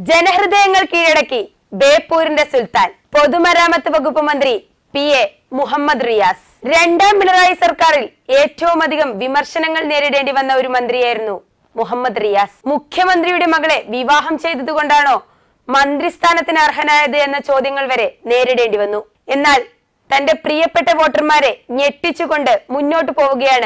ജനഹൃദയങ്ങൾ കീഴടക്കി ബേപ്പൂരിന്റെ സുൽത്താൻ പൊതുമരാമത്ത് വകുപ്പ് മന്ത്രി പി എ മുഹമ്മദ് റിയാസ് രണ്ടാം പിണറായി സർക്കാരിൽ ഏറ്റവും അധികം വിമർശനങ്ങൾ നേരിടേണ്ടി വന്ന ഒരു മന്ത്രിയായിരുന്നു മുഹമ്മദ് റിയാസ് മുഖ്യമന്ത്രിയുടെ മകളെ വിവാഹം ചെയ്തതുകൊണ്ടാണോ മന്ത്രിസ്ഥാനത്തിന് അർഹനായത് എന്ന ചോദ്യങ്ങൾ വരെ നേരിടേണ്ടി വന്നു എന്നാൽ തന്റെ പ്രിയപ്പെട്ട വോട്ടർമാരെ ഞെട്ടിച്ചുകൊണ്ട് മുന്നോട്ട് പോവുകയാണ്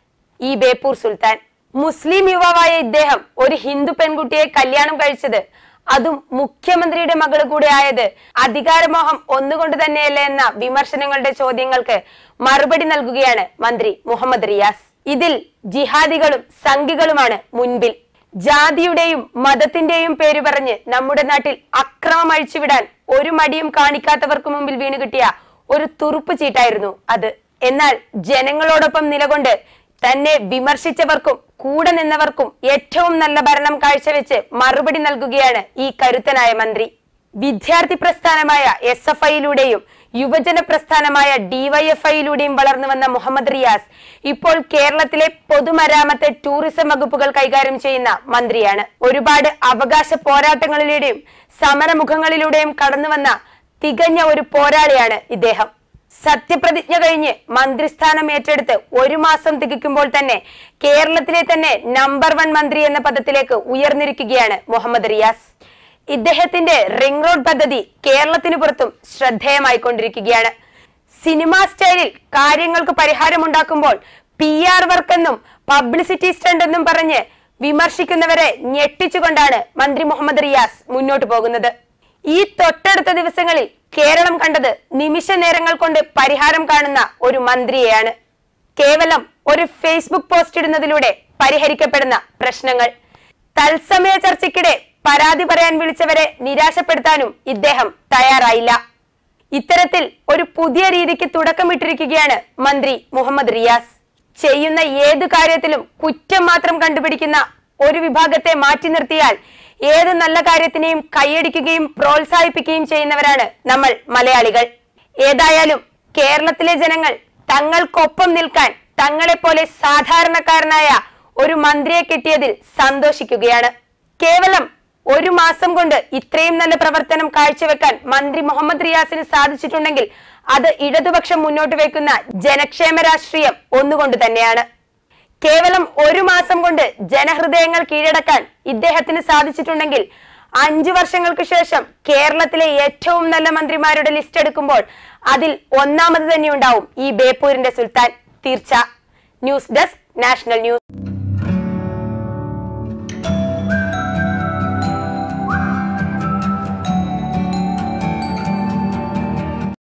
ഈ ബേപ്പൂർ സുൽത്താൻ മുസ്ലിം യുവാവായ ഇദ്ദേഹം ഒരു ഹിന്ദു പെൺകുട്ടിയെ കല്യാണം കഴിച്ചത് അതും മുഖ്യമന്ത്രിയുടെ മകള് കൂടെ ആയത് അധികാരമോഹം ഒന്നുകൊണ്ട് തന്നെയല്ലേ എന്ന വിമർശനങ്ങളുടെ ചോദ്യങ്ങൾക്ക് മറുപടി നൽകുകയാണ് മന്ത്രി മുഹമ്മദ് റിയാസ് ഇതിൽ ജിഹാദികളും സംഘികളുമാണ് മുൻപിൽ ജാതിയുടെയും മതത്തിന്റെയും പേര് പറഞ്ഞ് നമ്മുടെ നാട്ടിൽ അക്രമം അഴിച്ചുവിടാൻ ഒരു മടിയും കാണിക്കാത്തവർക്ക് മുമ്പിൽ വീണ് കിട്ടിയ ഒരു തുറുപ്പ് ചീട്ടായിരുന്നു അത് എന്നാൽ ജനങ്ങളോടൊപ്പം നിലകൊണ്ട് തന്നെ വിമർശിച്ചവർക്കും കൂടെ നിന്നവർക്കും ഏറ്റവും നല്ല ഭരണം കാഴ്ചവെച്ച് മറുപടി നൽകുകയാണ് ഈ കരുത്തനായ മന്ത്രി വിദ്യാർത്ഥി പ്രസ്ഥാനമായ എസ് എഫ് ഐയിലൂടെയും യുവജന പ്രസ്ഥാനമായ ഡിവൈഎഫ്ഐയിലൂടെയും വളർന്നു വന്ന മുഹമ്മദ് റിയാസ് ഇപ്പോൾ കേരളത്തിലെ പൊതുമരാമത്ത് ടൂറിസം വകുപ്പുകൾ കൈകാര്യം ചെയ്യുന്ന മന്ത്രിയാണ് ഒരുപാട് അവകാശ പോരാട്ടങ്ങളിലൂടെയും സമരമുഖങ്ങളിലൂടെയും കടന്നു വന്ന തികഞ്ഞ ഒരു പോരാളിയാണ് ഇദ്ദേഹം സത്യപ്രതിജ്ഞ കഴിഞ്ഞ് മന്ത്രിസ്ഥാനം ഏറ്റെടുത്ത് ഒരു മാസം തികയ്ക്കുമ്പോൾ തന്നെ കേരളത്തിലെ തന്നെ നമ്പർ വൺ മന്ത്രി എന്ന പദത്തിലേക്ക് ഉയർന്നിരിക്കുകയാണ് മുഹമ്മദ് റിയാസ് ഇദ്ദേഹത്തിന്റെ റിംഗ് റോഡ് പദ്ധതി കേരളത്തിന് പുറത്തും ശ്രദ്ധേയമായിക്കൊണ്ടിരിക്കുകയാണ് സിനിമാ സ്റ്റൈലിൽ കാര്യങ്ങൾക്ക് പരിഹാരമുണ്ടാക്കുമ്പോൾ പി ആർ വർക്ക് എന്നും പബ്ലിസിറ്റി സ്റ്റണ്ട് എന്നും പറഞ്ഞ് വിമർശിക്കുന്നവരെ ഞെട്ടിച്ചുകൊണ്ടാണ് മന്ത്രി മുഹമ്മദ് റിയാസ് മുന്നോട്ട് പോകുന്നത് ഈ തൊട്ടടുത്ത ദിവസങ്ങളിൽ കേരളം കണ്ടത് നിമിഷ നേരങ്ങൾ കൊണ്ട് പരിഹാരം കാണുന്ന ഒരു മന്ത്രിയെയാണ് കേവലം ഒരു ഫേസ്ബുക്ക് പോസ്റ്റ് ഇടുന്നതിലൂടെ പരിഹരിക്കപ്പെടുന്ന പ്രശ്നങ്ങൾ തത്സമയ ചർച്ചയ്ക്കിടെ പരാതി പറയാൻ വിളിച്ചവരെ നിരാശപ്പെടുത്താനും ഇദ്ദേഹം തയ്യാറായില്ല ഇത്തരത്തിൽ ഒരു പുതിയ രീതിക്ക് തുടക്കമിട്ടിരിക്കുകയാണ് മന്ത്രി മുഹമ്മദ് റിയാസ് ചെയ്യുന്ന ഏതു കാര്യത്തിലും കുറ്റം മാത്രം കണ്ടുപിടിക്കുന്ന ഒരു വിഭാഗത്തെ മാറ്റി നിർത്തിയാൽ ഏത് നല്ല കാര്യത്തിനെയും കൈയടിക്കുകയും പ്രോത്സാഹിപ്പിക്കുകയും ചെയ്യുന്നവരാണ് നമ്മൾ മലയാളികൾ ഏതായാലും കേരളത്തിലെ ജനങ്ങൾ തങ്ങൾക്കൊപ്പം നിൽക്കാൻ തങ്ങളെപ്പോലെ സാധാരണക്കാരനായ ഒരു മന്ത്രിയെ കിട്ടിയതിൽ സന്തോഷിക്കുകയാണ് കേവലം ഒരു മാസം കൊണ്ട് ഇത്രയും നല്ല പ്രവർത്തനം കാഴ്ചവെക്കാൻ മന്ത്രി മുഹമ്മദ് റിയാസിന് സാധിച്ചിട്ടുണ്ടെങ്കിൽ അത് ഇടതുപക്ഷം മുന്നോട്ട് വെക്കുന്ന ജനക്ഷേമ രാഷ്ട്രീയം ഒന്നുകൊണ്ട് തന്നെയാണ് കേവലം ഒരു മാസം കൊണ്ട് ജനഹൃദയങ്ങൾ കീഴടക്കാൻ ഇദ്ദേഹത്തിന് സാധിച്ചിട്ടുണ്ടെങ്കിൽ അഞ്ചു വർഷങ്ങൾക്ക് ശേഷം കേരളത്തിലെ ഏറ്റവും നല്ല മന്ത്രിമാരുടെ ലിസ്റ്റ് എടുക്കുമ്പോൾ അതിൽ ഒന്നാമത് തന്നെ ഉണ്ടാവും ഈ ബേപ്പൂരിന്റെ സുൽത്താൻ തീർച്ച ന്യൂസ് ഡെസ്ക് നാഷണൽ ന്യൂസ്